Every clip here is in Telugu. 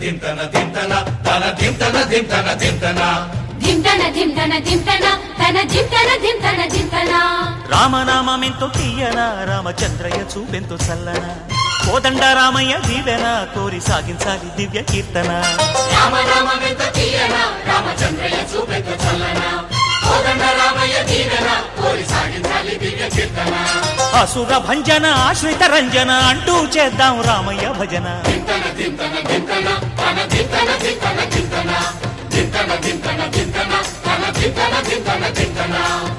దింతన దింతన తన దింతన దింతన దింతన ధింతన ధింతన ధింతన తన ధింతన ధింతన ధింతన రామనామెంతో తీయన రామచంద్రయ్య చూపెంతో చల్లన కోదండ రామయ్య దీవెన కోరి సాగించాలి దివ్య కీర్తన రామ రామమెంత తీయన రామచంద్రయ్య చూపెట్టు చల్లన కోదండ రామయ్య దీవెన కోరి సాగించాలి దివ్య కీర్తన అసుర భంజన ఆశ్రిత రంజన అంటూ చేద్దాం రామయ్య భజన దింతన దింతన దింతన తన దింతన దింతన దింతన దింతన దింతన దింతన తన దింతన దింతన దింతన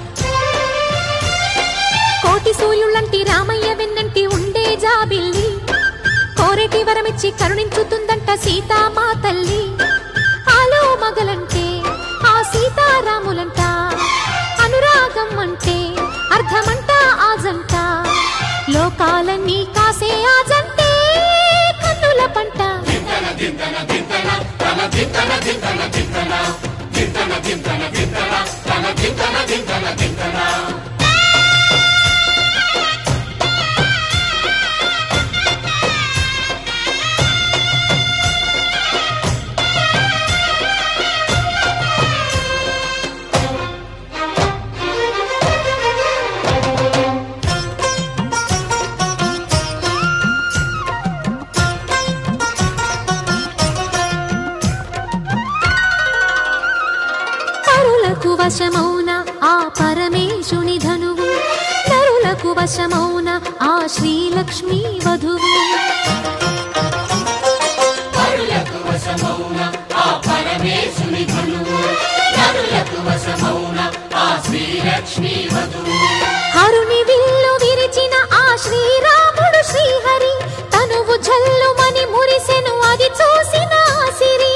కోటి సూర్యులంటి రామయ్య వెన్నంటి ఉండే జాబిల్లి కోరేటి వరమిచ్చి కరుణించుతుందంట సీతామా తల్లి ఆలో మగలంటే ఆ సీతారాములంట అనురాగం అంటే అర్థమంట ఆజంట లోకాలన్నీ కాసే ఆజంటే కన్నుల పంట దింతన దింతన దింతన తన దింతన దింతన దింతన దింతన దింతన దింతన తన దింతన దింతన దింతన పరులకు వశమౌన ఆ పరమేశుని ధనువు నరులకు వశమౌన ఆ శ్రీలక్ష్మీ వధువు పరులకు వశమౌన ఆ పరమేశుని ధనువు నరులకు వశమౌన ఆ శ్రీలక్ష్మీ వధువు హరుని విల్లు విరిచిన ఆ శ్రీరాముడు శ్రీహరి తనువు జల్లుమని మురిసెను అది చూసిన ఆ సిరి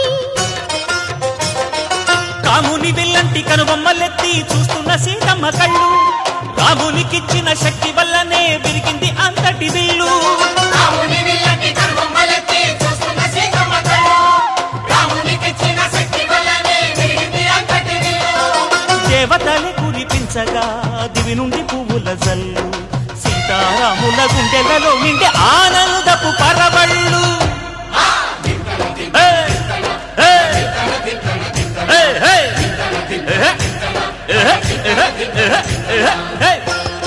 కాముని విల్లంటి కనుబొమ్మలెత్తి చూస్తున్న సీతమ్మ కళ్ళు రామునికిచ్చిన శక్తి వల్లనే విరిగింది అంతటి విల్లు రాముని విల్లకి కనుబొమ్మలెత్తి చూస్తున్న సీతమ్మ కళ్ళు. రామునికిచ్చిన శక్తి వల్లనే విరిగింది అంతటి విల్లు. దేవతలు కురిపించగా దివి నుండి పువ్వుల జల్లు సీతారాముల గుండెలలో నిండి ఆనందపు పరవళ్ళు హే! హే! హే! హే! హే! హే! హే! హే!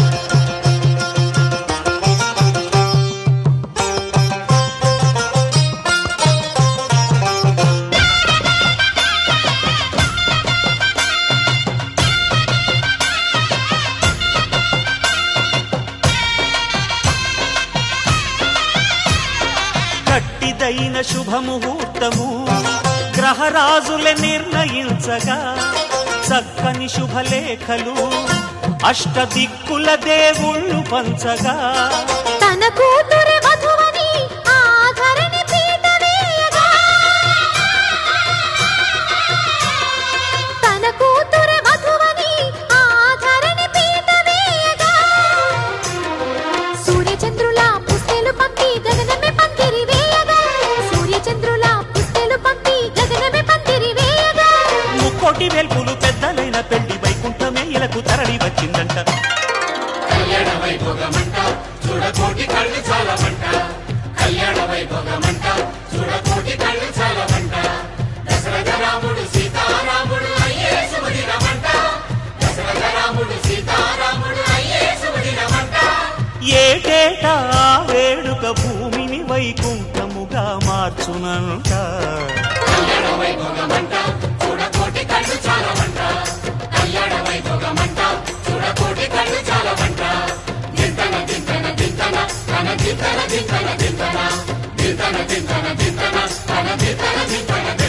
గట్టిదైన శుభముహూర్తము గ్రహరాజులే నిర్ణయించగా చక్కని శుభలేఖలు అష్టదిక్కుల దేవుళ్ళు పంచగా తన కూతురి వధువని ఆ ధరణి పీట వేయగా తన కూతురి వధువని ఆ ధరణి పీట వేయగా సూర్యచంద్రుల పుస్తెలు పంపి గగనమే పందిరి వేయగా సూర్యచంద్రుల పుస్తెలు పంపి గగనమే పందిరి వేయగా ముక్కోటి వెల్పులు పెద్దలైన పెళ్లి వైకుంఠమే ఇలకు తరలి వచ్చిందంట కళ్యాణ వైభోగమంట చూడకోటి కళ్ళు చాలమంట కళ్యాణ వైభోగమంట చూడకోటి కళ్ళు చాలమంట దశరథ రాముడు సీతారాముడు అయ్యే సుమదినమంట దశరథ రాముడు సీతారాముడు అయ్యే సుమదినమంట ఏటేటా ఆ వేడుక భూమిని వైకుంఠముగా మార్చునంట కళ్యాణ వైభోగమంట చూడకోటి కళ్ళు చాలమంట కళ్యాణ వైభోగమంట చూడకోటి కళ్ళు చాలమంట దింతన దింతన దింతన తన దింతన దింతన దింతన దింతన దింతన దింతన తన దింతన దింతన